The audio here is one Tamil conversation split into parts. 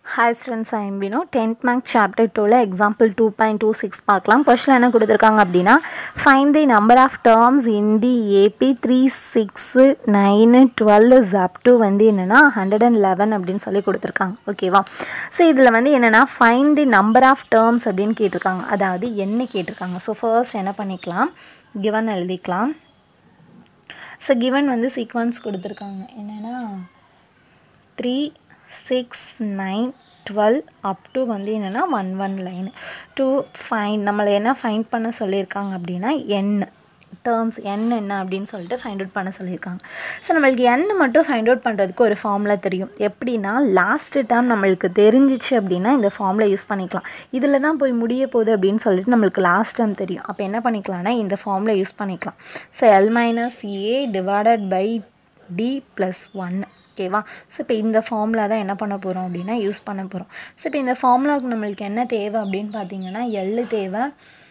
hi students I am Vino tenth மேக் சாப்டர் டூவில் example two point two six பார்க்கலாம் கொஸ்டின் என்ன கொடுத்துருக்காங்க அப்படின்னா find the number of terms in the AP three six nine twelve up to வந்து என்னென்னா ஹண்ட்ரட் அண்ட் லெவன் அப்படின்னு சொல்லி கொடுத்துருக்காங்க ஓகேவா ஸோ இதில் வந்து என்னென்னா find the number of terms அப்படின்னு கேட்டிருக்காங்க அதாவது என்ன கேட்டிருக்காங்க ஸோ ஃபர்ஸ்ட் என்ன பண்ணிக்கலாம் கிவன் எழுதிக்கலாம் ஸோ கிவன் வந்து சீக்வன்ஸ் கொடுத்துருக்காங்க என்னென்னா three six nine twelve up to வந்து என்னென்னா one one line two find நம்மளை என்ன ஃபைண்ட் பண்ண சொல்லியிருக்காங்க அப்படின்னா என் டேர்ம்ஸ் என் என்ன அப்படின்னு சொல்லிட்டு ஃபைண்ட் அவுட் பண்ண சொல்லியிருக்காங்க ஸோ நம்மளுக்கு என் மட்டும் ஃபைண்ட் அவுட் பண்ணுறதுக்கு ஒரு ஃபார்முலா தெரியும் எப்படின்னா லாஸ்ட்டு டேர்ம் நம்மளுக்கு தெரிஞ்சிச்சு அப்படின்னா இந்த ஃபார்முலா யூஸ் பண்ணிக்கலாம் இதில் தான் போய் முடிய போகுது அப்படின்னு சொல்லிட்டு நம்மளுக்கு லாஸ்ட் டேர்ம் தெரியும் அப்போ என்ன பண்ணிக்கலாம்னா இந்த ஃபார்முலா யூஸ் பண்ணிக்கலாம் so L minus A divided by D plus one ஓகேவா ஸோ இப்போ இந்த ஃபார்முலா தான் என்ன பண்ண போகிறோம் அப்படின்னா யூஸ் பண்ண போகிறோம் ஸோ இப்போ இந்த ஃபார்முலாவுக்கு நம்மளுக்கு என்ன தேவை அப்படின்னு பார்த்தீங்கன்னா எல் தேவை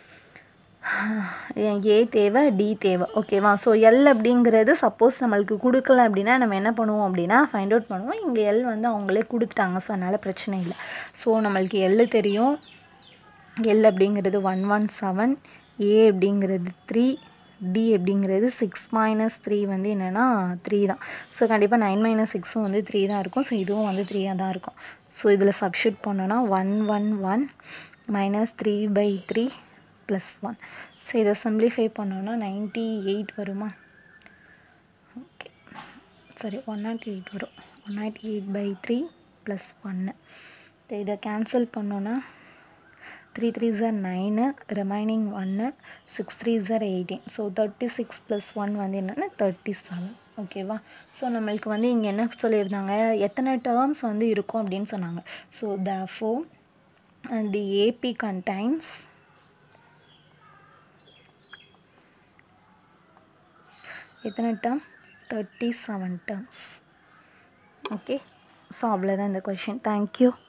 ஏ தேவை டி தேவை ஓகேவா ஸோ எல் அப்படிங்கிறது சப்போஸ் நம்மளுக்கு கொடுக்கல அப்படின்னா நம்ம என்ன பண்ணுவோம் அப்படின்னா ஃபைண்ட் அவுட் பண்ணுவோம் இங்கே எல் வந்து அவங்களே கொடுத்துட்டாங்க ஸோ அதனால் பிரச்சனை இல்லை ஸோ நம்மளுக்கு எல் தெரியும் எல் அப்படிங்கிறது ஒன் ஒன் செவன் ஏ அப்படிங்கிறது த்ரீ டி அப்படிங்கிறது சிக்ஸ் மைனஸ் த்ரீ வந்து என்னென்னா த்ரீ தான் ஸோ கண்டிப்பாக நைன் மைனஸ் சிக்ஸும் வந்து த்ரீ தான் இருக்கும் ஸோ இதுவும் வந்து த்ரீயாக தான் இருக்கும் ஸோ இதில் சப்ஷூட் பண்ணோன்னா one one one minus three by three plus one so இதை சிம்ப்ளிஃபை பண்ணோன்னா நைன்ட்டி எயிட் வருமா ஓகே சரி ஒன் நாட் எயிட் வரும் one naught eight by three plus ஒன்று இதை கேன்சல் பண்ணோன்னா த்ரீ த்ரீ ஜார் நைனு ரிமைனிங் ஒன்று சிக்ஸ் த்ரீ ஜார் eighteen so thirty six plus one வந்து என்னென்னா தேர்ட்டி செவன் ஓகேவா ஸோ நம்மளுக்கு வந்து இங்கே என்ன சொல்லியிருந்தாங்க எத்தனை டேர்ம்ஸ் வந்து இருக்கும் அப்படின்னு சொன்னாங்க ஸோ த ஃபோ தி ஏபி கண்டைன்ஸ் எத்தனை term thirty seven terms okay so அவ்வளோதான் இந்த கொஷின் தேங்க்யூ